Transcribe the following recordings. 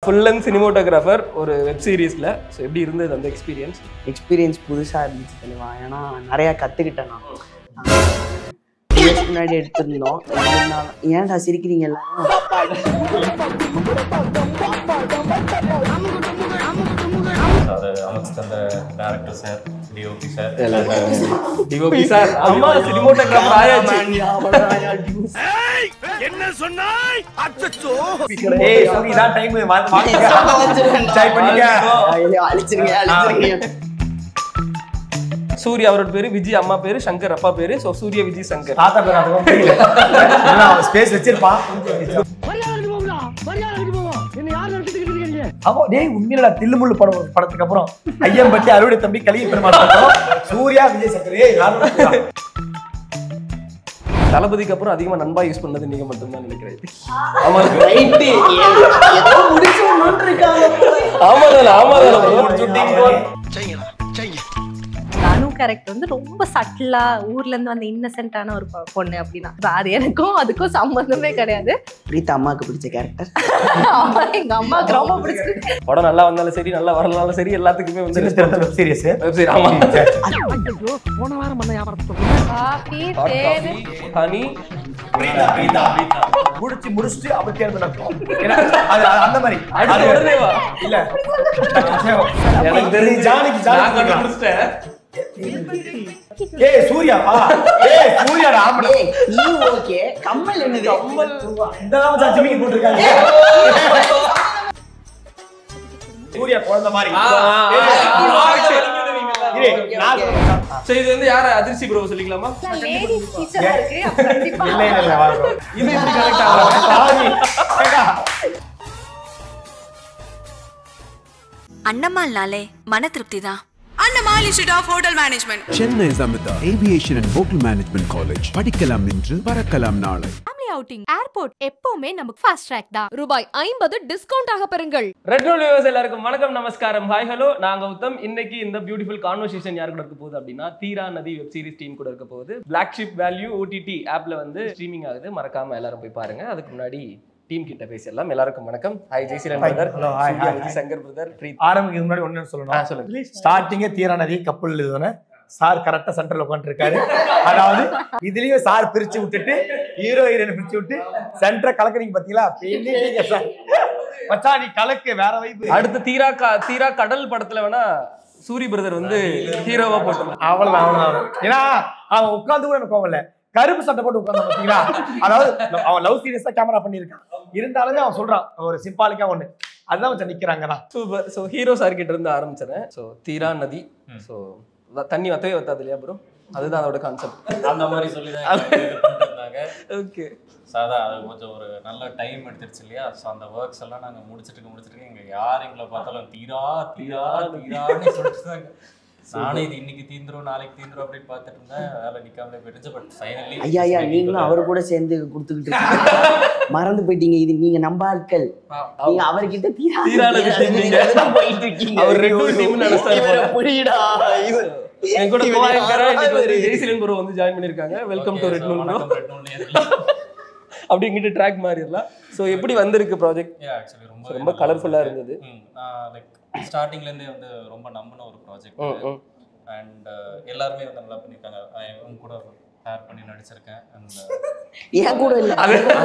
Full length cinematographer ஒரு web சீரிஸில் so எப்படி இருந்தது அந்த எக்ஸ்பீரியன்ஸ் எக்ஸ்பீரியன்ஸ் புதுசாக இருந்துச்சு தெளிவா ஏன்னா நிறையா கற்றுக்கிட்டேன் நான் two years முன்னாடி எடுத்திருந்தோம் இருந்தாலும் ஏன்டா சிரிக்கிறீங்க எல்லாரும் அது அமைச்சு தந்த director sir DOP sir DOP sir ஆமா சினிமோட்டோகிராஃபர் ஆயாச்சு ஏய் sorry, இதான் time. வாங்க, வாங்க. Try பண்ணிக்க. ஐயோ, அழிச்சிருங்க அழிச்சிருங்க சூர்யா அவரோட பேரு விஜய் அம்மா பேரு சங்கர் அப்பா பேரு ஸோ சூர்யா விஜய் சங்கர் தாத்தா பேர் அதுவும் புரியல. ஏன்னா அவன் space வச்சிருப்பான். ஆமா, டேய், உண்மையிலடா, தில்லுமுள்ளு படம் படத்துக்கு அப்புறம் ஐயம்பட்டி அறுவடை தம்பி கலிய பெருமாள் படம். சூர்யா விஜய் சங்கர் ஏய், யாரும் இல்ல. தளபதிக்கு அப்புறம் அதிகமா நண்பா யூஸ் பண்ணது நீங்க மட்டும்தான் நினைக்கிறேன் ஆமா ரைட்டு ஏதோ முடிச்சு ஒன்று இருக்காங்க ஆமா தானே ஆமா தானே அனு கேரக்டர் வந்து ரொம்ப சட்டிலா ஊர்ல இருந்து வந்த இன்னசென்ட்டான ஒரு பொ- பொண்ணு அப்படின்னா அது எனக்கும் அதுக்கும் சம்மந்தமே கிடையாது பிரீத்தா அம்மாவுக்கு பிடிச்ச கேரக்டர் ஆமா, எங்க அம்மாவுக்கு ரொம்ப பிடிச்சிருக்கு படம் நல்லா வந்தாலும் சரி நல்லா வரலனாலும் சரி எல்லாத்துக்குமே வந்து சின்ன திறத்த web series. சரி ஆமா காஃபி ஹாட் தேனு காஃபி ஹனி பிரீதா, பிரீதா. முடிச்சு முடிச்சுட்டு அப்படி தேர்வு நடக்கும். ஏன்னா, அது அது அந்த மாதிரி அடுத்த அது- உடனே வா. இல்ல எனக்கு தெரிஞ்சு ஜானிக்கு நான் ஜானி கண்டுபிடிச்சிட்டேன் ஏய் சூர்யாப்பா ஏய் சூர்யாடா ஆமாடா ஏய் நீ ஓகே கம்மல் என்னது கம்மல் இந்த தான் மச்சான் ஜிமிக்கி போட்டிருக்காங்க சூர்யா குழந்தை மாதிரி இரு, நான் சொல்றேன். சோ இது வந்து யார அதிர்ச்சி ப்ரோ சொல்லிக்கலாமா லேடிஸ் டீச்சரா இருக்கு அப்ப கண்டிப்பா இல்ல இல்ல இல்ல வா bro. இது எப்படி கனெக்ட் ஆகலாம் சாரி. ஏண்டா, அன்னம்மாள்னாலே மன திருப்தி தான் Annamal institute of hotel management Chennai Samitha aviation and hotel management college படிக்கலாம் இன்று பறக்கலாம் நாளை ஃபேமிலி அவுட்டிங் ஏர்போர்ட் எப்பவுமே நமக்கு ஃபாஸ்ட் ட்ராக் தான் ரூபாய் ஐம்பது டிஸ்கவுண்ட் ஆக பெறுங்கள் ரெட் நோட் வியூவர்ஸ் எல்லாருக்கும் வணக்கம் நமஸ்காரம் ஹாய் ஹலோ நான் கௌதம் இன்னைக்கு இந்த பியூட்டிஃபுல் கான்வர்சேஷன் யார் கூட இருக்க போகுது அப்படின்னா தீரா நதி வெப் சீரிஸ் டீம் கூட இருக்க போகுது பிளாக் ஷிப் வேல்யூ ஓடிடி ஆப்ல வந்து ஸ்ட்ரீமிங் ஆகுது மறக்காம எல்லாரும் போய் பாருங்க அதுக்கு முன்னாடி டீம் கிட்ட பேசிடலாம் எல்லாருக்கும் வணக்கம் hi Jaiseelan Hi. Brother Hello, hi, hi, hi. Shankar brother Preeth ஆரம்பிக்கிறதுக்கு முன்னாடி ஒண்ணு ஆ, சொல்லணும் சொல்லுங்க ஸ்டார்டிங்கே தீரா நதி கப்பல் இதுதானே சார் கரெக்டா சென்டர்ல உட்காந்துருக்காரு அதாவது இதுலயும் சார் பிரிச்சு விட்டுட்டு ஹீரோ ஹீரோயின் பிரிச்சு விட்டு சென்டரை கலக்குறீங்க பாத்தீங்களா பின்னிட்டீங்க சார் மச்சான் நீ கலக்கு வேற வைப்பு அடுத்து தீரா கா- தீரா கடல் படத்துல வேணா சூரி பிரதர் வந்து ஹீரோவா போட்டோம் அவ்வளவுதான் அவ்வளவுதான் ஏன்னா அவன் உட்கார்ந்து கூட எனக்கு கோவம் இல்ல கருப்பு சட்டை போட்டு உட்கார்ந்து பாத்தீங்களா அதாவது அவன் லவ் சீரியஸா கேமரா பண்ணியிருக்கான் இருந்தாலுமே அவன் சொல்றான் ஒரு சிம்பாலிக்கா ஒண்ணு அதுதான் வச்சு நிக்கிறாங்கண்ணா சூப்பர் ஸோ ஹீரோ சார் கிட்ட இருந்து ஆரம்பிச்சிடறேன் ஸோ தீரா நதி ஸோ தண்ணி வத்தவே வத்தாது இல்லையா ப்ரோ அதுதான் அதோட கான்செப்ட் அந்த மாதிரி சொல்லி தான் இருந்தாங்க ஓகே சாதா அது கொஞ்சம் ஒரு நல்ல டைம் எடுத்துருச்சு இல்லையா ஸோ அந்த ஒர்க்ஸ் எல்லாம் நாங்கள் முடிச்சிட்டு முடிச்சிட்டு எங்க யார் எங்களை பார்த்தாலும் தீரா தீரா தீரான்னு சொல்லிட்டு தாங்க நானும் இது இன்னைக்கு தீந்துரும் நாளைக்கு தீந்துரும் அப்படின்னு பார்த்துட்டு இருந்தேன் வேலை நிக்காமலே போயிடுச்சு பட் ஃபைனலி ஐயா ஐயா நீங்களும் அவர் கூட சேர்ந்து கொடுத்துக்கிட்டு இருக்கீங்க மறந்து போயிட்டீங்க இது நீங்க நம்ப ஆட்கள் நீங்க அவர்கிட்ட தீரா தீரா நதி செஞ்சீங்க. அதுதான் போயிட்டு இருக்கீங்க அவர் ரெட் டூ டீம் நினைச்சாரு இவரை போல. புரியுடா இவர் என் கூட இவர் கோவாயங்கரா இன்னைக்கு வந்து யாராவது ஜெய்சிலன் ப்ரோ வந்து ஜாயின் பண்ணிருக்காங்க வெல்கம் டு ரெட் ப்ரோ வணக்கம் ரெட் நூல் அப்படி இங்கிட்டு ட்ராக் மாறிடலாம் ஸோ எப்படி வந்திருக்கு ப்ராஜெக்ட் ஏ ஆக்சுவலி ரொம்ப ரொம்ப colourful-ஆ இருந்தது. லைக் ஸ்டார்டிங்லேருந்தே வந்து ரொம்ப நம்பின ஒரு ப்ராஜெக்ட் ம் ம் அண்ட் எல்லாருமே வந்து நல்லா பண்ணியிருக்காங்க அஹ் இவங்க கூட பேர் பண்ணி நடிச்சிருக்கேன் அண்ட் ஏன் கூட இல்ல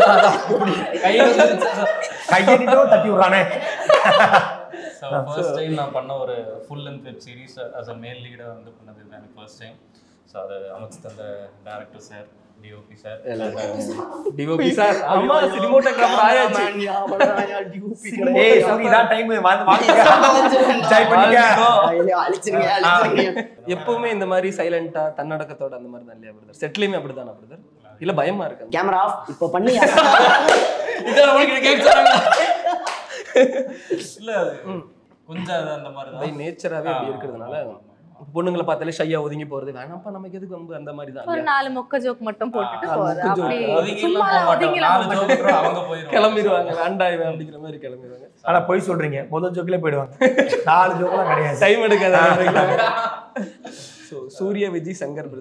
கையடிட்டும் தட்டி விடுறானே ஸோ ஃபர்ஸ்ட் டைம் நான் பண்ண ஒரு full length web series as a male லீடை வந்து பண்ணது இது எனக்கு ஃபர்ஸ்ட் டைம் ஸோ அதை அமைச்சு தந்த director sir DOP sir DOP sir ஆமா சினிமோட்டோகிராஃபர் ஆயாச்சு ஏய் sorry, இதான் time. வாங்க, வாங்க. Try பண்ணிக்க. ஐயோ, அழிச்சிருங்க அழிச்சிருங்க எப்பவுமே இந்த மாதிரி சைலண்டா தன்னடக்கத்தோட அந்த மாதிரி தான் இல்லையா பிரதர் செட்லயுமே அப்படிதானா பிரதர் இல்ல பயமா இருக்கு கேமரா ஆஃப் இப்ப பண்ணி இதான் உங்களுக்கு கேட்கறாங்க இல்லை அது கொஞ்சம் அது அந்த மாதிரி பை தான் நேச்சராகவே அப்படி இருக்கிறதுனால பொண்ணுங்களை பார்த்தாலே ஷையா ஒதுங்கி போறது வேணாம்ப்பா நமக்கு எதுக்கு வம்பு அந்த மாதிரி தான் ஒரு இல்லையா? நாலு மொக்க ஜோக் மட்டும் போட்டுட்டு ஆ, போறது மொக்க joke. அப்படி ஒதுங்கி சும்மா எல்லாம் போக ஒதுங்கி மாட்டோம். நாலு joke கூட அவங்க போயிருவாங்க கிளம்பிடுவாங்க வேண்டாம் இவன் அப்படிங்கிற மாதிரி கிளம்பிடுவாங்க ஆனா பொய் சொல்றீங்க முதல் ஜோக்கிலே போயிடுவாங்க நாலு ஜோக்கெல்லாம் கிடையாது டைம் எடுக்காத so Suriya Vijay Shankar brother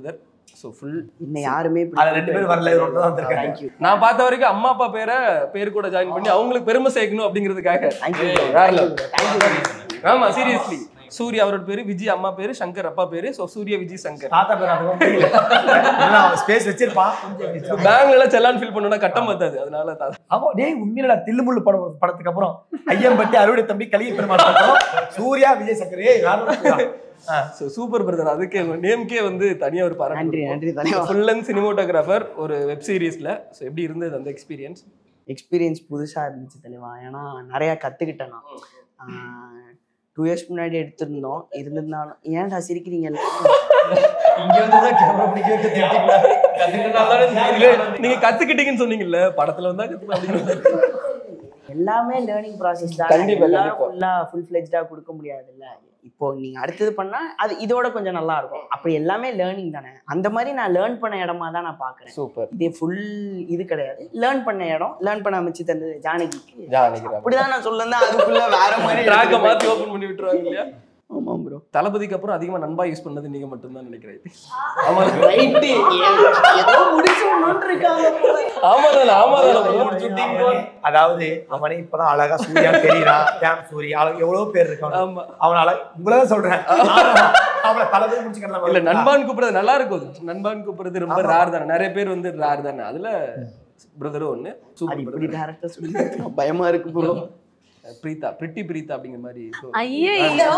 so full இன்னும் யாருமே இப்படி அதுல ரெண்டு பேரும் வரல, இவர் ஒருத்தர் தான் வந்திருக்காரு. Thank you. நான் பார்த்த வரைக்கும் அம்மா அப்பா பேரை பேர் கூட ஜாயின் பண்ணி அவங்களுக்கு பெருமை சேர்க்கணும் அப்படிங்கிறதுக்காக Thank you. வேற Thank you. level. Thank you. ஆமா சீரியஸ்லி சூர்யா அவரோட பேரு விஜய் அம்மா பேரு சங்கர் அப்பா பேரு ஸோ சூர்யா விஜய் சங்கர் தாத்தா பேர் அதுவும் தெரியல ஸ்பேஸ் வச்சிருப்பான் கொஞ்சம் பேங்க்ல எல்லாம் செல்லான் ஃபில் பண்ணா கட்டம் பத்தாது அதனால தாத்தா ஆமா டேய் உண்மையிலடா தில்லுமுள்ளு படம் படத்துக்கு அப்புறம் ஐயம்பட்டி அறுவடை தம்பி கலிய பெருமாள் படம் சூர்யா விஜய் சங்கர் ஏய் யாரும் ஸோ சூப்பர் பிரதர் அதுக்கே நேம்க்கே வந்து தனியா ஒரு பாராட்டு நன்றி நன்றி தலைவா ஃபுல் அண்ட் சினிமோட்டோகிராஃபர் ஒரு வெப் சீரிஸ்ல ஸோ எப்படி இருந்தது அந்த எக்ஸ்பீரியன்ஸ் எக்ஸ்பீரியன்ஸ் புதுசாக இருந்துச்சு தெளிவா ஏன்னா நிறையா கற்றுக்கிட்டேன் நான் டூ இயர்ஸ் முன்னாடி எடுத்திருந்தோம் இருந்திருந்தாலும் ஏன்டா சிரிக்கிறீங்க இங்க வந்து தான் கேமரா பிடிக்க வைக்க திட்டிக்கலாம் நீங்க கத்துக்கிட்டீங்கன்னு சொன்னீங்கல்ல படத்துல வந்தா கத்துக்கலாம் அப்படின்னு எல்லாமே லேர்னிங் ப்ராசஸ் தான் கண்டிப்பா, எல்லாரும் கண்டிப்பா. ஃபுல்லாக ஃபுல் ஃப்ளெஜ்டாக கொடுக்க முடியாதுல்ல இப்போ நீங்க அடுத்தது பண்ணா அது இதோட கொஞ்சம் நல்லா இருக்கும் அப்படி எல்லாமே லேர்னிங் தானே அந்த மாதிரி நான் லேர்ன் பண்ண இடமா தான் நான் பார்க்குறேன் சூப்பர் இதே ஃபுல் இது கிடையாது லேர்ன் பண்ண இடம் லேர்ன் பண்ண அமைச்சு தந்தது ஜானகிக்கு ஜானகி அப்படிதான் நான் சொல்லேன் அதுக்குள்ள வேற மாதிரி ட்ராக்கை மாத்தி ஓபன் பண்ணி விட்டுருவாங்க இல்லையா ஆமா ப்ரோ தளபதிக்கு அப்புறம் அதிகமா நண்பா யூஸ் பண்ணது நீங்க மட்டும்தான் நினைக்கிறேன் ஆமா ரைட்டு ஏதோ முடிச்சு ஒன்று இருக்காங்க போல. ஆமா தானே ஆமா தானே அதாவது அவனே இப்பதான் அழகா சூர்யா தெரியறான் கேம் சூர்யா அழகு எவ்வளவு பேர் இருக்கான் ஆமா அவன் அழகு உங்களதான் சொல்றேன் அவளை தளபதி முடிச்சுக்கலாம் இல்ல நண்பான் கூப்பிடுறது நல்லா இருக்கும் நண்பான் கூப்பிடுறது ரொம்ப ரேர் தானே நிறைய பேர் வந்து ரேர் தானே அதுல பிரதரும் ஒண்ணு அது சூப்பர் இப்படி டேரக்டா சொல்லி பயமா இருக்கு ப்ரோ பிரீதா பிரிட்டி பிரீதா அப்படிங்கிற மாதிரி So, ஐயோ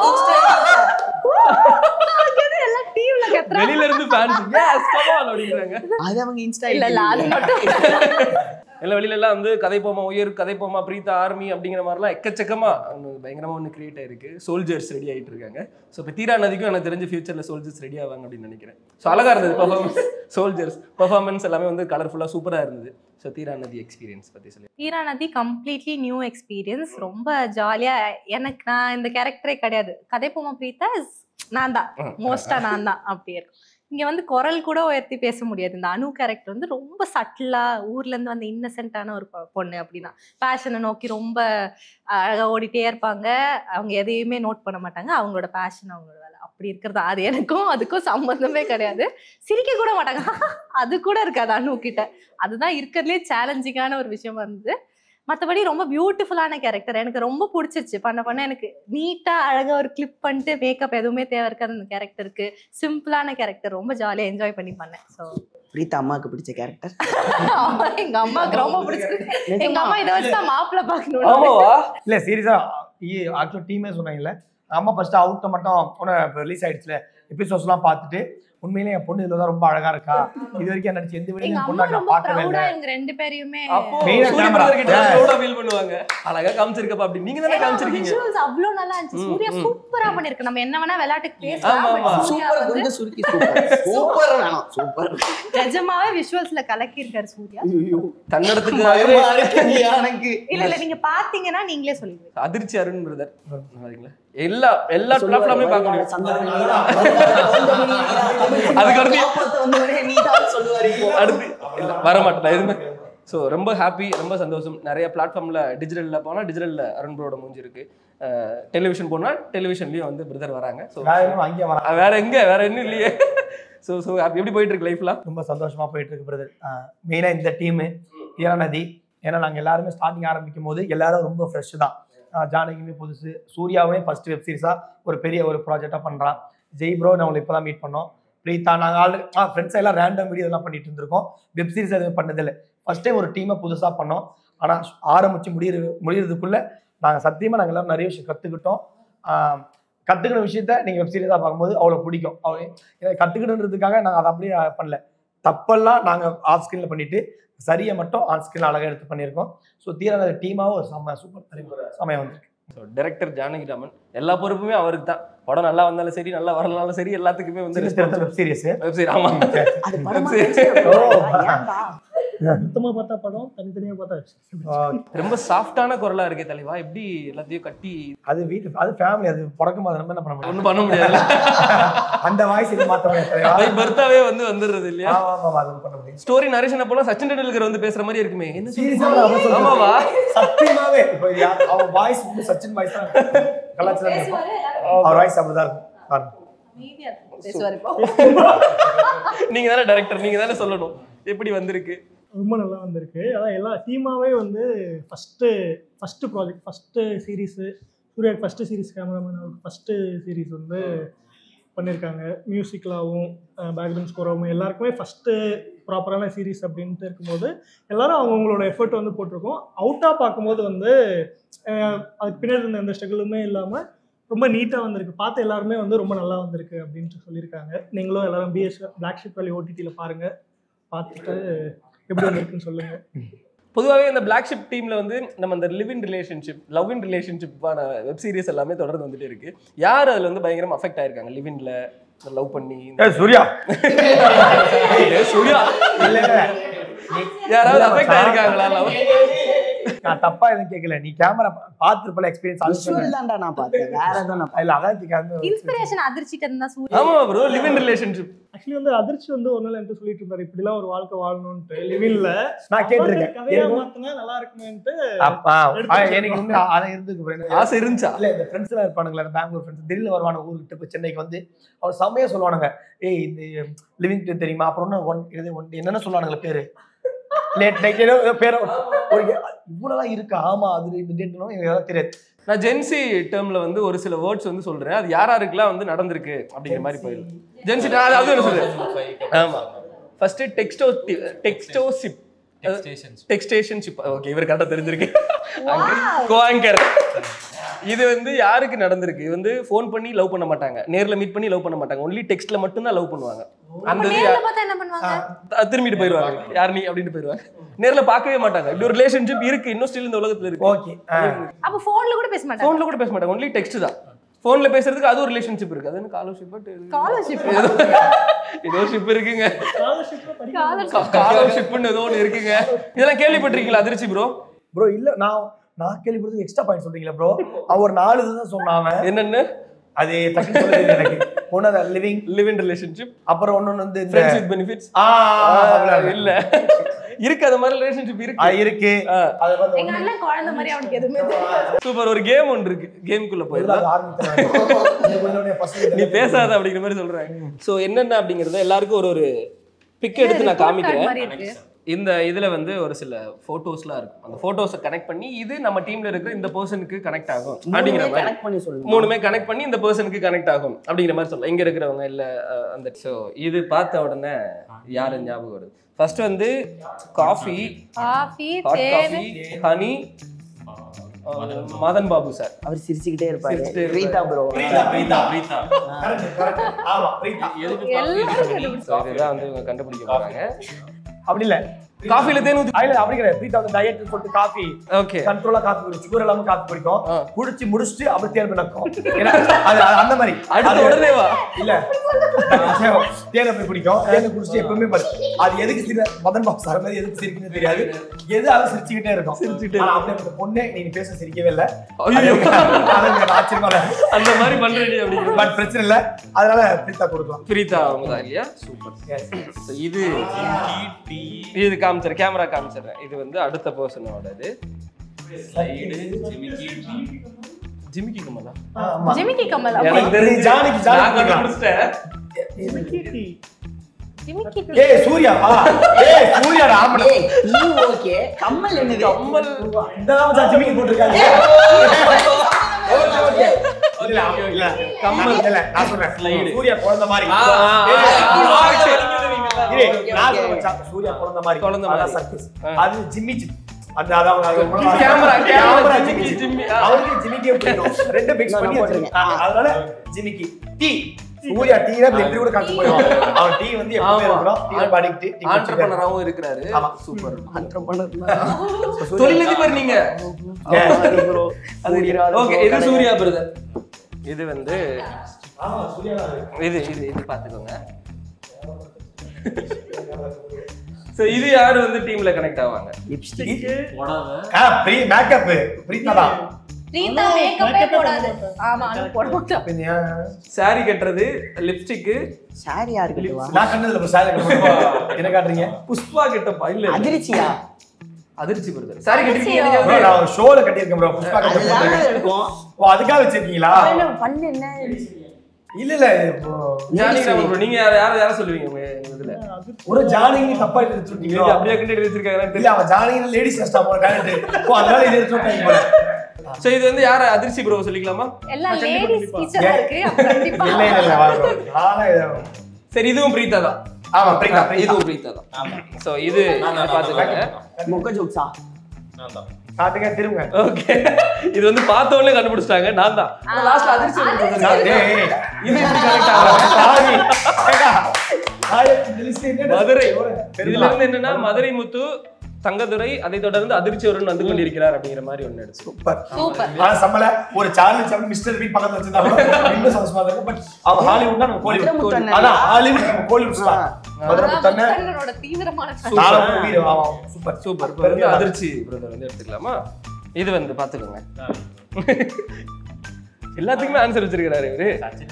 எல்லாம் டீம்ல கத்துறாங்க வெளியில இருந்து ஃபேன்ஸ் எஸ் கம் ஆன் அப்படிங்கறாங்க அது அவங்க இன்ஸ்டா இல்ல இல்ல அது மட்டும் எல்லாம் வெளியில எல்லாம் வந்து கதை போமா உயர் கதை போமா பிரீதா ஆர்மி அப்படிங்கிற மாதிரிலாம் எக்கச்சக்கமா ஒண்ணு பயங்கரமா ஒன்று கிரியேட் ஆயிருக்கு சோல்ஜர்ஸ் ரெடி ஆயிட்டு இருக்காங்க ஸோ இப்போ தீரா நதிக்கும் எனக்கு தெரிஞ்ச ஃபியூச்சர்ல சோல்ஜர்ஸ் ரெடி ஆவாங்க அப்படின்னு நினைக்கிறேன் ஸோ அழகா இருந்தது பர்ஃபார்மன்ஸ் சோல்ஜர்ஸ் பர்ஃபார்மன்ஸ் எல்லாமே வந்து கலர்ஃபுல்லா சூப்பரா இருந்தது ஸோ தீரா நதி எக்ஸ்பீரியன்ஸ் பத்தி சொல்லி தீரா நதி கம்ப்ளீட்லி நியூ எக்ஸ்பீரியன்ஸ் ரொம்ப ஜாலியா எனக்கு நான் இந்த கேரக்டரே கிடையாது கதை போமா பிரீத்தா is நான் தான் மோஸ்டா நான் தான் அப்படி இருக்கும் இங்க வந்து குரல் கூட உயர்த்தி பேச முடியாது இந்த அனு கேரக்டர் வந்து ரொம்ப சட்டிலா ஊர்ல இருந்து வந்து இன்னசென்ட்டான ஒரு பொ- பொண்ணு அப்படின்னா பேஷனை நோக்கி ரொம்ப அழகா ஓடிட்டே இருப்பாங்க அவங்க எதையுமே நோட் பண்ண மாட்டாங்க அவங்களோட பேஷன் அவங்களோட வேலை அப்படி இருக்கிறது அது எனக்கும் அதுக்கும் சம்மந்தமே கிடையாது சிரிக்க கூட மாட்டாங்க அது கூட இருக்காது அனு கிட்ட அதுதான் இருக்கிறதுலே சேலஞ்சிங்கான ஒரு விஷயமா இருந்தது மற்றபடி ரொம்ப பியூட்டிஃபுல்லான கேரக்டர் எனக்கு ரொம்ப பிடிச்சிருச்சு பண்ண பண்ண எனக்கு நீட்டாக அழகாக ஒரு கிளிப் பண்ணிட்டு மேக்கப் எதுவுமே தேவை இருக்காது அந்த கேரக்டருக்கு சிம்பிளான கேரக்டர் ரொம்ப ஜாலியாக என்ஜாய் பண்ணி பண்ணேன் ஸோ பிரீத்தா அம்மாவுக்கு பிடிச்ச கேரக்டர் எங்க அம்மாவுக்கு ரொம்ப பிடிச்சிருக்கு எங்க அம்மா இதை வச்சு தான் மாப்பிள்ளை பார்க்கணும் ஆமாவா இல்ல சீரியஸா ஆக்சுவல் டீமே சொன்னாங்கல்ல அம்மா ஃபர்ஸ்ட் அவுட்ட மட்டும் உன ரிலீஸ் ஆயிடுச்சுல எபிசோட்ஸ்லாம் பார்த்துட்டு உண்மையிலே என் பொண்ணு இதுல தான் ரொம்ப அழகா இருக்கா இது வரைக்கும் நடிச்சு எந்த எங்க வீடியோ அம்மா பொண்ணு நான் ரொம்ப பார்க்கவே ப்ரௌடா இல்லை எங்க ரெண்டு பேரையுமே அப்போ Main ஆ சூரிய camera. பிரதர் கிட்ட Yes. ப்ரௌடா ஃபீல் பண்ணுவாங்க அழகா காமிச்சிருக்கப்பா அப்படி நீங்க தானே காமிச்சிருக்கீங்க விஷுவல்ஸ் அவ்வளோ நல்லா இருந்துச்சு ம், சூர்யா ம். சூப்பரா பண்ணிருக்கு நம்ம என்ன வேணா விளையாட்டுக்கு ஆமா, பேசலாம் ஆமா. but சூர்யா சூப்பர் வந்து கொஞ்சம் சுருக்கி சூப்பர் சூப்பர் வேணாம் சூப்பர் நிஜமாவே விஷுவல்ஸ்ல கலக்கி இருக்காரு சூர்யா தன்னடத்துக்கு பயமா இருக்கு எனக்கு இல்ல இல்ல நீங்க பாத்தீங்கன்னா நீங்களே சொல்லிடுவீங்க அதிர்ச்சி அருண் பிரதர் எல்லா எல்லா பிளாட்ஃபார்ம்லயும் பார்க்க முடியும் அதுக்கு அடுத்து அடுத்து இல்ல, வர மாட்டேன் எதுவுமே ஸோ ரொம்ப ஹாப்பி ரொம்ப சந்தோஷம் நிறைய பிளாட்ஃபார்மில் டிஜிட்டலில் போனால் டிஜிட்டலில் அருண் ப்ரோட மூஞ்சி இருக்கு டெலிவிஷன் போனால் டெலிவிஷன்லேயும் வந்து பிரதர் வராங்க ஸோ வேற எதுவும் அங்கேயே வரேன் வேற எங்க வேற என்ன இல்லையே ஸோ ஸோ எப்படி போயிட்டு இருக்கு லைஃப்லாம் ரொம்ப சந்தோஷமா போயிட்டு இருக்கு பிரதர் மெயினா இந்த டீமு நதி ஏன்னா நாங்க எல்லாருமே ஸ்டார்டிங் ஆரம்பிக்கும் போது எல்லாரும் ரொம்ப ஃப்ரெஷ் தான் ஆஹ் ஜானகியுமே புதுசு சூர்யாவே ஃபர்ஸ்ட் வெப் சீரிஸா ஒரு பெரிய ஒரு ப்ராஜெக்டா பண்றான் ஜெய் ப்ரோ நான் இப்போ தான் மீட் பண்ணோம் பிரீதா நாங்கள் ஆல்ரெடி ஆ ஃப்ரெண்ட்ஸ் எல்லாம் ரேண்டம் வீடியோ எல்லாம் பண்ணிட்டு இருந்திருக்கோம் வெப் சீரிஸ் எதுவும் பண்ணதில்லை ஃபர்ஸ்ட் டைம் ஒரு டீமை புதுசா பண்ணோம் ஆனா ஆரம்பிச்சு முடியிற முடியறதுக்குள்ள நாங்க சத்தியமா நாங்க எல்லாரும் நிறைய விஷயம் கத்துக்கிட்டோம் ஆஹ் கத்துக்கிற விஷயத்த நீங்க வெப் சீரிஸா பார்க்கும்போது அவ்வளவு பிடிக்கும் அவ்வளவு இதை கத்துக்கணுன்றதுக்காக நாங்க அதை அப்படியே பண்ணல தப்பெல்லாம் நாங்க ஆஃப் ஸ்கிரீன்ல பண்ணிட்டு சரியை மட்டும் ஆன் ஸ்கிரீன் அழகா எடுத்து பண்ணியிருக்கோம் ஸோ தீரான டீமாவும் ஒரு செம்ம சூப்பர் தலைவர் செம்மையா வந்திருக்கு ஸோ டைரக்டர் ஜானகிராமன் எல்லா பொறுப்புமே அவருக்கு தான் படம் நல்லா வந்தாலும் சரி நல்லா வரலனாலும் சரி எல்லாத்துக்குமே வந்து வெப் சீரிஸ் வெப்சைட் ஆமா அது படமா சரி. பேசுறது ஓ. ஏன்டா? மொத்தமா பார்த்தா படம் தனித்தனியா பார்த்தா ரொம்ப சாஃப்டான குரலா இருக்கே தலைவா எப்படி எல்லாத்தையும் கட்டி அது வீட்டு அது ஃபேமிலி அது பிறக்கும் போது நம்ம என்ன பண்ண முடியும் ஒண்ணும் பண்ண முடியாது அந்த வாய்ஸ் இது மாத்த முடியாது தலைவா. பை பர்த்தாவே வந்து வந்துடுறது இல்லையா ஆமா ஆமா ஆமா, அது பண்ண முடியும் ஸ்டோரி நரேஷன் அப்போலாம் சச்சின் டெண்டுல்கர் வந்து பேசுற மாதிரி இருக்குமே என்ன சீரியஸா அவன் சொல்றது. ஆமாவா சத்தியமாவே இப்போ யா- அவன் வாய்ஸ் வந்து சச்சின் வாய்ஸ் தான் கலாச்சாரம் இருக்கும் அவர் வாய்ஸ் அப்படிதான் இருக்கும் பாருங்க. அமைதியா பேசுவார் இப்போ நீங்க தானே டைரக்டர் நீங்க தானே சொல்லணும் எப்படி வந்திருக்கு ரொம்ப நல்லா வந்திருக்கு அதான் எல்லா டீமாவே வந்து first first project first series Suriya first series cameraman அவருக்கு ஃபஸ்ட்டு சீரிஸ் வந்து பண்ணியிருக்காங்க மியூசிக்கலாகவும் பேக்ரவுண்ட் ஸ்கோராகவும் எல்லாருக்குமே ஃபஸ்ட்டு ப்ராப்பரான சீரிஸ் அப்படின்ட்டு இருக்கும்போது எல்லாரும் அவங்கவுங்களோட எஃபர்ட் வந்து போட்டிருக்கோம் அவுட்டாக பார்க்கும்போது வந்து அஹ், அதுக்கு பின்னாடி இருந்த எந்த ஸ்ட்ரகிளுமே இல்லாமல் ரொம்ப நீட்டாக வந்திருக்கு பார்த்து எல்லாருமே வந்து ரொம்ப நல்லா வந்திருக்கு அப்படின்ட்டு சொல்லியிருக்காங்க நீங்களும் எல்லாரும் பிஎஸ் பிளாக் ஷிப் வேலி ஓடிடியில் பாருங்கள் பார்த்துட்டு எப்படி வந்திருக்குன்னு சொல்லுங்கள் பொதுவாகவே இந்த பிளாக் ஷிப் டீம்ல வந்து நம்ம இந்த live in relationship love in ரிலேஷன்ஷிப்பான வெப் சீரிஸ் எல்லாமே தொடர்ந்து வந்துட்டு இருக்கு யார் அதுல வந்து பயங்கரமா அஃபெக்ட் ஆயிருக்காங்க லிவ் இன்ல லவ் பண்ணி ஏய், சூர்யா ஏய், சூர்யா இல்ல இல்ல யாராவது அஃபெக்ட் ஆயிருக்காங்களா லவ் நான் தப்பா எதுவும் கேட்கல நீ கேமரா பார்த்துருப்பல எக்ஸ்பீரியன்ஸ் விஷுவல் தான்டா நான் பார்த்தேன் வேற எதுவும் நான் இல்ல அதான் கேட்காம இன்ஸ்பிரேஷன் அதிர்ச்சிட்டு இருந்தா சூர்யா ஆமா bro live in relationship actually வந்து அதிர்ச்சி வந்து ஒரு நாள் என்கிட்ட சொல்லிட்டு இருந்தாரு இப்படிலாம் ஒரு வாழ்க்கை வாழணும்ட்டு லிவின்ல நான் கேட்டிருக்கேன் கதையா எனக்கு- மாத்தினா நல்லா இருக்குமேன்ட்டு அப்பா ஆ, எனக்கு உண்மை அதான் இருந்துக்கு bro. எனக்கு ஆசை இருந்துச்சா இல்ல இந்த ஃப்ரெண்ட்ஸ் எல்லாம் இருப்பானுங்களா இந்த பெங்களூர் ஃப்ரெண்ட்ஸ் திடீர்னு வருவானுங்க ஊருக்கு இப்போ சென்னைக்கு வந்து அவர் செம்மையா சொல்லுவானுங்க ஏய் இந்த லிவிங் தெரியுமா அப்புறம் இன்னும் ஒன் இது ஒன் என்னென்ன சொல்லுவானுங்களே பேரு லேட் நைட் ஏதோ ஏதோ பேரை ஒரு இவ்வளவுதான் இருக்கா ஆமா அது இந்த டேட்னும் எனக்கு எதாவது தெரியாது நான் ஜென்சி டேர்ம்ல வந்து ஒரு சில வேர்ட்ஸ் வந்து சொல்றேன் அது யார் யாருக்கெல்லாம் வந்து நடந்திருக்கு அப்படிங்கிற மாதிரி போயிடும் ஜென்சி நான் அது என்ன சொல்றேன் ஆமா ஃபர்ஸ்ட் டெக்ஸ்டோ டெக்ஸ்டோஷிப் Textations. டெக்ஸ்டேஷன்ஷிப் ஓகே இவர் கரெக்டாக தெரிஞ்சிருக்கு கோஆங்கர் இது வந்து யாருக்கு நடந்திருக்கு இது வந்து ஃபோன் பண்ணி லவ் பண்ண மாட்டாங்க நேர்ல மீட் பண்ணி லவ் பண்ண மாட்டாங்க ஒன்லி டெக்ஸ்ட்ல மட்டும் தான் லவ் பண்ணுவாங்க அந்த இது நேர்ல பார்த்தா என்ன பண்ணுவாங்க த- திரும்பிட்டு போயிடுவாங்க யார் நீ அப்படின்னு போயிடுவாங்க நேர்ல பார்க்கவே மாட்டாங்க இப்படி ஒரு ரிலேஷன்ஷிப் இருக்கு இன்னும் ஸ்டில் இந்த உலகத்துல இருக்கு ஓகே அப்ப போன்ல கூட பேச மாட்டாங்க ஃபோன்ல கூட பேச மாட்டாங்க ஒன்லி டெக்ஸ்ட் தான் ஃபோன்ல பேசுறதுக்கு அது ஒரு ரிலேஷன்ஷிப் இருக்கு அது என்ன காலர்ஷிப் பட் ஸ்காலர்ஷிப் ஏதோ ஷிப் இருக்குங்க ஸ்காலர்ஷிப்ல படிக்க ஸ்காலர்ஷிப் காலர்ஷிப்னு ஏதோ ஒன்று இருக்குங்க இதெல்லாம் கேள்விப்பட்டிருக்கீங்களா அதிர்ச்சி ப்ரோ ப்ரோ இல்ல நான் நான் கேள்விப்படுறது எக்ஸ்ட்ரா பாயிண்ட் சொல்றீங்களா ப்ரோ அவன் ஒரு நாலு இதுதான் சொன்னான் என்னன்னு அது டக்குனு சொல்ல தெரியல எனக்கு ஒன்னு அந்த லிவிங் லிவ் இன் ரிலேஷன்ஷிப் அப்புறம் ஒன்னொன்னு வந்து இந்த ஃப்ரெண்ட்ஸ் வித் பெனிஃபிட்ஸ் ஆ, அவ்வளவு இல்ல இருக்கு அந்த மாதிரி ரிலேஷன்ஷிப் ஆ, இருக்கு இருக்கு ஆ. அது வந்து எங்க அண்ணன் குழந்தை மாதிரி அவனுக்கு எதுவுமே தெரியாது. சூப்பர் ஒரு கேம் ஒன்று இருக்கு கேமுக்குள்ள போயிடலாம் நீ பேசாத அப்படிங்கிற மாதிரி சொல்றாங்க சோ என்னென்ன அப்படிங்கறத எல்லாருக்கும் ஒரு ஒரு பிக் எடுத்து நான் Report card காமிக்கிறேன் மாதிரி இருக்கு. இந்த இதுல வந்து ஒரு சில போட்டோஸ்லாம் இருக்கும் அந்த போட்டோஸை கனெக்ட் பண்ணி இது நம்ம டீம்ல இருக்கிற இந்த பர்சனுக்கு கனெக்ட் ஆகும் அப்படிங்கிற மாதிரி கனெக்ட் பண்ணி சொல்லுங்க மூணுமே கனெக்ட் பண்ணி இந்த பர்சனுக்கு கனெக்ட் ஆகும் அப்படிங்கிற மாதிரி சொல்லலாம் இங்க இருக்கிறவங்க இல்ல அஹ், அந்த ஸோ இது பார்த்த உடனே யாரு ஞாபகம் வருது ஃபர்ஸ்ட் வந்து காஃபி காஃபி ஹாட் தேன் coffee honey Madan Babu sir அவர் சிரிச்சுக்கிட்டே இருப்பாரு சிரிச்சுட்டே இருப்பாரு. பிரீதா ப்ரோ பிரீதா பிரீதா பிரீதா ஆமா பிரீதா. எதுக்கு எல்லாரும் So, இதுதான் வந்து இவங்க கண்டுபிடிக்க போறாங்க அப்படி இல்ல காஃபில தேன் ஊத்தி இல்ல அப்படி கிடையாது பிரீதா வந்து டயட் சொல்லிட்டு காஃபி ஓகே கண்ட்ரோலா காஃபி குடிக்கும் சுகர் இல்லாம காஃபி குடிக்கும் ஆ. குடிச்சு முடிச்சுட்டு அப்படி தேர்வு நடக்கும் ஏன்னா அது அது அந்த மாதிரி அடுத்த அது- உடனே வா இல்ல தேனை போய் குடிக்கும் தேனை குடிச்சிட்டு எப்பவுமே பாரு அது எதுக்கு சிரி மதன் பாபு சார் மாதிரி எதுக்கு சிரிக்குன்னு தெரியாது எது அது சிரிச்சுக்கிட்டே இருக்கும் சிரிச்சுக்கிட்டே ஆனா அப்படியே அந்த பொண்ணே நீங்க பேச சிரிக்கவே இல்ல ஐயோ. அது எனக்கு ஆச்சரியமா அந்த மாதிரி பண்றீங்க அப்படிங்கிற பட் பிரச்சனை இல்ல அதனால பிரீதா கொடுக்கலாம் பிரீதா அவங்க தான் இல்லையா சூப்பர் இது இது காமிச்சிடுறேன் கேமரா காமிச்சிடுறேன் இது வந்து அடுத்த பர்சனோடது ஸ்லைடு ஜிமிக்கி டீ ஜிமிக்கி கமலா ஆமா ஜிமிக்கி கமல் எனக்கு அப்ப தெரிஞ்சு ஜானகி, ஜானகி நான் கண்டுபிடிச்சிட்டேன். ஜிமிக்கி ஏய் சூர்யா வா ஏய் சூர்யாடா ஆமாடா ஏய் நீ ஓகே கம்மல் என்னது கம்மல் இந்த தான் மச்சான் ஜிமிக்கி போட்டிருக்காங்க ஓகே ஓகே இல்ல இல்ல கம்மல் இல்ல நான் சொல்றேன் சூர்யா குழந்தை மாதிரி ஆ, ஆ, ஆ. இரு, நான் சொல்றேன் மச்சான், சூர்யா குழந்தை மாதிரி குழந்தை மாதிரி. அதான் circus. ஆ. அது ஜிம்மி ஜிம் அந்த அதான் அது கேமரா, கேமரா, கேமரா ஜிமிக்கி, ஜிம்மி ஜிம்மி. ஜிம் அவருக்கு ஜிமிக்கே பிடிக்கும் ரெண்டு மிக்ஸ் பண்ணி நான் வச்சிருக்கேன். போட்டிருக்கேன். ஆ, அதனால ஜிமிக்கி டீ சூர்யா டீனா இப்படி கூட காமிச்சு போயிடும் அவன் டீ வந்து எப்பவுமே ஆமா. இருக்கிறோம் டீ பாடிக்கிட்டு டீ குடிச்சிட்டு ஆண்டர்பனராகவும் இருக்கிறாரு ஆமா. சூப்பர் entrepreneur தொழிலதிபர் நீங்க ப்ரோ அது ஓகே இது சூர்யா பிரதர் இது வந்து ஆமா சூர்யா தான் அது. இது இது இது பாத்துக்கோங்க சோ இது யாரு வந்து டீம்ல கனெக்ட் ஆவாங்க லிப்ஸ்டிக் புடவை ஆ ப்ரீ மேக்கப் பிரீதா தான் ரீதா மேக்கப்பே போடாது ஆமா அது போட மாட்டோம் பின்ன ஏன்? சாரி கட்டுறது லிப்ஸ்டிக் சாரி யாரு கட்டுவா நான் கண்டதுல இப்போ சாரி கட்டுறேன். என்ன காட்டுறீங்க புஷ்பா கிட்டப்பா இல்ல இல்ல. அதிர்ச்சியா அதிர்ச்சி பிரதர் சாரி bro, கட்டிருக்கீங்க நான் ஒரு ஷோல கட்டியிருக்கேன் ப்ரோ புஷ்பா கட்ட அதுதான் போட்டிருக்கேன். இருக்கும் ஓ அதுக்காக வச்சிருக்கீங்களா என்ன பண்ணு என்ன இல்ல இல்ல இப்போ ஜானி ராமன் bro, நீங்க யார யார யார சொல்லுவீங்க உங்க உங்க இதுல ஒரு ஜானகி தப்பா எடுத்துட்டீங்க நீங்க அப்படியே கண்டு வச்சிருக்காங்க இல்ல அவன் ஜானகி லேடிஸ் ஃபர்ஸ்ட் போற டேலண்ட் ஓ அதனால இது எடுத்துட்டாங்க போல சோ இது வந்து யார அதிர்ச்சி ப்ரோ சொல்லிக்கலாமா எல்லாம் லேடிஸ் கிச்சனா இருக்கு அப்ப கண்டிப்பா இல்ல இல்ல இல்ல வாங்க நானே இதை- சரி இதுவும் பிரீதா தான் ஆமா பிரீதா ஆ, பிரீதா இதுவும் பிரீதா தான் சோ இது பாத்துக்கோங்க மொக்க ஜோக்ஸா நான் தான் காட்டுங்க திரும்ப ஓகே இது வந்து பார்த்த உடனே கண்டுபிடிச்சிட்டாங்க நான் தான் லாஸ்ட்ல அதிர்ச்சி ஒன்று வந்திருக்காரு. ஏய், இது எப்படி correct ஆகும்? சாரி. ஏடா, ஆயிரத்தி நெலிசு என்னடா மதுரை பெருமா. இதுல இருந்து என்னன்னா மதுரை முத்து தங்கதுரை அதை தொடர்ந்து அதிர்ச்சி வருண் வந்து கொண்டிருக்கிறார் அப்படிங்கிற மாதிரி ஒண்ணு எடுத்து சூப்பர் சூப்பர் ஆனா சம்மல ஒரு சார்லி சாப்ளின் மிஸ்டர் பீன் பக்கத்துல வச்சிருந்தாங்க இன்னும் சந்தோஷமா இருக்கு பட் அவன் ஹாலிவுட் நம்ம மதுரை கோலிவுட் முத்து அண்ணன். அதான் ஹாலிவுட் நம்ம கோலிவுட் ஸ்டார் மதுரை முத்தண்ண முத்தண்ணனோட தீவிரமான fan. நானும் வீடு ஆமா சூப்பர் சூப்பர் இப்போ வந்து அதிர்ச்சி பிரதர் வந்து எடுத்துக்கலாமா இது வந்து பாத்துக்கோங்க எல்லாத்துக்குமே ஆன்சர் வச்சிருக்கிறாரு இவரு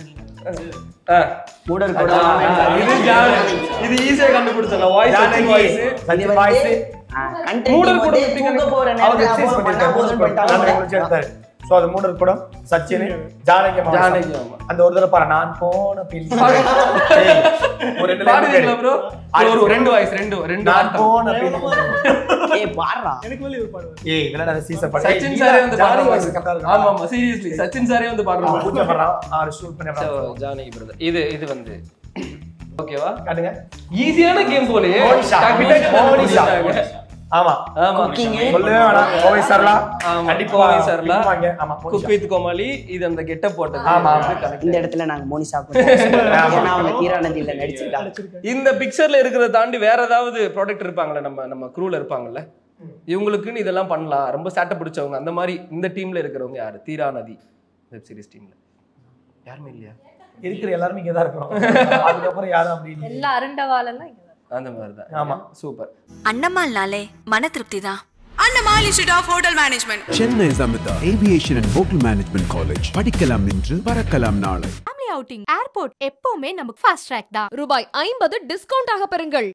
ஆ. மூடர் ஆ, ஆ, இது ஜானகி. இது ஈஸியா கண்டுபிடிச்சலாம் voice Janaki voice Sanjay voice மூடர் கூட கண்டென்ட் எப்படி தூங்க போற அவர் நேரத்துல எக்ஸைஸ் அப்போ பண்ணா பண்ணிருக்காரு போதும்னு மூணு போயிட்டாங்க. முடிச்சு எடுத்தாரு சோ அது மூணு கூட சச்சின் ஜானகி அம்மா. ஜானகி அம்மா. அந்த ஒரு தடவை பாரு நான் போன பிள்ளை ஏய், ஒரு ரெண்டு line பாடுவீங்களா கேளு. ப்ரோ ஒரு ரெண்டு வாய்ஸ் ரெண்டு ரெண்டு நான் அர்த்தம். போன பிள்ளை ஏய் பாடுறா எனக்கு மேலே இவர் பாடுவார் ஏய் விளையாடாத சீசர் பண்ண சச்சின் சாரே வந்து ஜானகி பாடுறாரு voice correct ஆ ஆமா இருக்கா? ஆமா சீரியஸ்லி சச்சின் சாரே வந்து பாடுறாரு பூஜை பண்றான் ஆறு ஷூட் பண்ணி So, அப்புறம் ஜானகி பிரதர் இது இது வந்து ஓகேவா காட்டுங்க ஈஸியான கேம் போலயே மோனிஷா. டக்கு டக்குன்னு மோனிஷா. முடிச்சிட்டாங்க. ஆமா ஆமா சொல்லவே வேணாம் கோவை சரலா ஆமா கண்டிப்பா கோவை சரலா பின்வாங்க. ஆமா குக் மோனிஷா. வித் கோமாளி இது அந்த கெட்ட போட்டது ஆமா, இது ஆமா. correct. இந்த இடத்துல நாங்க மோனிஷா ஏன்னா அவங்க தீரானந்தியில நடிச்சிருக்காங்க இந்த பிக்சர்ல இருக்கிறத தாண்டி வேற ஏதாவது ப்ராடக்ட் இருப்பாங்கல்ல நம்ம நம்ம க்ரூல இருப்பாங்கல்ல இவங்களுக்குன்னு இதெல்லாம் பண்ணலாம் ரொம்ப சேட்டை பிடிச்சவங்க அந்த மாதிரி இந்த டீம்ல இருக்கிறவங்க யாரு தீரா நதி வெப் சீரிஸ் டீம்ல யாருமே இல்லையா இருக்கிற எல்லாருமே இங்க தான் இருக்கிறோம் அதுக்கப்புறம் யாரும் அப்படி இல்லை. எல்லா அருண்டவாளெல்லாம் இங்க தான். அந்த மாதிரி தான் ஆமா. சூப்பர் அண்ணம்மாள்னாலே மன திருப்தி தான் Annamal institute of hotel management Chennai Samitha aviation and hotel management college படிக்கலாம் இன்று பறக்கலாம் நாளை ஃபேமிலி அவுட்டிங் ஏர்போர்ட் எப்பவுமே நமக்கு ஃபாஸ்ட் ட்ராக் தான் ரூபாய் ஐம்பது டிஸ்கவுண்ட் ஆக பெறுங்கள்